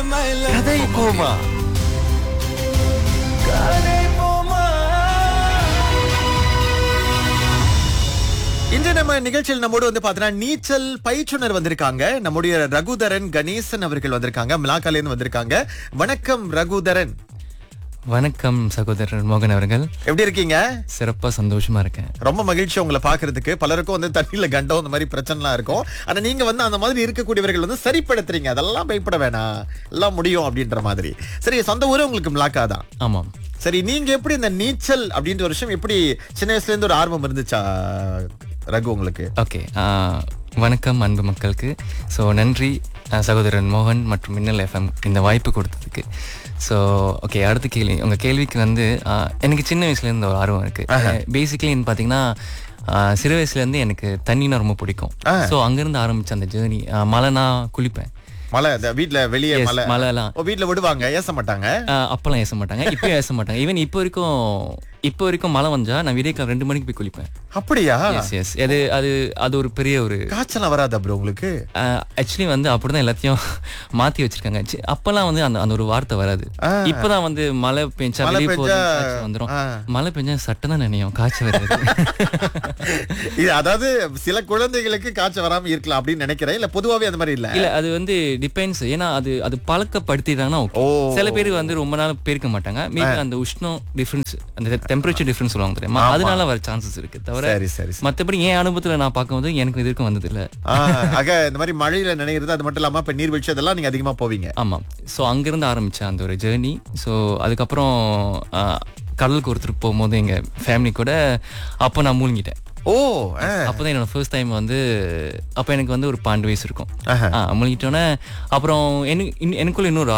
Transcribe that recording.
கதை போமா இன்று நம்ம நிகழ்ச்சியில் நம்மோடு வந்து பாத்தீங்கன்னா நீச்சல் பயிற்றுனர் வந்திருக்காங்க நம்முடைய ரகுதரன் கணேசன் அவர்கள் வந்திருக்காங்க மிலாக்கால இருந்து வந்திருக்காங்க வணக்கம் ரகுதரன் வணக்கம் சகோதரர் மோகன் அவர்கள் எப்படி இருக்கீங்க சிறப்பா சந்தோஷமா இருக்கேன் ரொம்ப மகிழ்ச்சி உங்களை பாக்குறதுக்கு பலருக்கும் வந்து தண்ணியில கண்டம் அந்த மாதிரி பிரச்சனைலாம் இருக்கும் ஆனா நீங்க வந்து அந்த மாதிரி இருக்கக்கூடியவர்கள் வந்து சரிப்படுத்துறீங்க அதெல்லாம் பயப்பட வேணாம் எல்லாம் முடியும் அப்படின்ற மாதிரி சரி சொந்த ஊரே உங்களுக்கு மிளாக்கா தான் ஆமாம் சரி நீங்க எப்படி இந்த நீச்சல் அப்படின்ற ஒரு விஷயம் எப்படி சின்ன வயசுல இருந்து ஒரு ஆர்வம் இருந்துச்சா ரகு உங்களுக்கு ஓகே வணக்கம் அன்பு மக்களுக்கு ஸோ நன்றி ஆ, சகோதரன் மோகன் மற்றும் மின்னல் எஃப்எம் இந்த வாய்ப்பு கொடுத்ததுக்கு ஸோ ஓகே அடுத்த கேள்வி உங்கள் கேள்விக்கு வந்து ஆ, எனக்கு சின்ன வயசுலேருந்து ஒரு ஆர்வம் இருக்குது பேசிக்கலி பார்த்தீங்கன்னா ஆ, சிறு வயசுலேருந்து எனக்கு தண்ணினா ரொம்ப பிடிக்கும் ஸோ அங்கேருந்து ஆரம்பிச்ச அந்த ஜேர்னி மழைனா குளிப்பேன் மலை இந்த வீட்ல வெளியே Yes, மலை மழைலாம் ஓ வீட்ல விடுவாங்க ஏச மாட்டாங்க ஆஹ் அப்பெல்லாம் ஏச மாட்டாங்க இப்பயும் ஏச மாட்டாங்க ஈவன் இப்போ வரைக்கும் இப்போ வரைக்கும் மழை வந்தா நான் விடிய ரெண்டு மணிக்கு போய் குளிப்பேன் அப்படியா எஸ் எஸ் அது அது அது ஒரு பெரிய ஒரு காய்ச்சலாம் வராது அப்புறம் உங்களுக்கு ஆக்சுவலி வந்து அப்படிதான் எல்லாத்தையும் மாத்தி வச்சிருக்காங்க சி- அப்பெல்லாம் வந்து அந்த அந்த ஒரு வார்த்தை வராது இப்பதான் வந்து மழை பெஞ்சா மழை வெளியே போகுது பெஞ்சா, காய்ச்சல் வந்துரும் ஆ. மழை பெஞ்சா சட்டம் தான் நினையும் காய்ச்சல் வராது இது அதாவது சில குழந்தைகளுக்கு காய்ச்சல் வராம இருக்கலாம் அப்படின்னு நினைக்கிறேன் இல்ல பொதுவாவே அந்த மாதிரி இல்ல இல்ல அது வந்து டிபெண்ட்ஸ் ஏன்னா அது அது பழக்கப்படுத்திட்டாங்கன்னா ஓ. ஓகே சில பேர் வந்து ரொம்ப நாள் பேருக்க மாட்டாங்க மேபி அந்த உஷ்ணம் டிஃபரன்ஸ் அந்த டெம்பரேச்சர் டிஃபரன்ஸ் சொல்லுவாங்க தெரியுமா அதனால வர சான்சஸ் இருக்கு தவிர சரி சரி சரி. மத்தபடி என் அனுபவத்துல நான் பார்க்கும்போது எனக்கு இதுக்கும் வந்தது இல்ல ஆ, ஆக இந்த மாதிரி மழையில நினைக்கிறது அது மட்டும் இல்லாம இப்ப நீர்வீழ்ச்சி அதெல்லாம் நீங்க அதிகமா போவீங்க ஆமாம் ஸோ அங்கிருந்து ஆரம்பிச்சேன் அந்த ஒரு ஜேர்னி ஸோ அதுக்கப்புறம் ஆ, கடலுக்கு ஒருத்தர் போகும்போது எங்க ஃபேமிலி கூட அப்போ நான் மூழ்கிட்டேன் ஓ ஆ. அப்போதான் என்னோட ஃபர்ஸ்ட் டைம் வந்து அப்போ எனக்கு வந்து ஒரு பன்னெண்டு வயசு இருக்கும் ஆஹா. ஆ, மூழ்கிட்டோன்னே அப்புறம் எனக்கு எனக்குள்ள இன்னொரு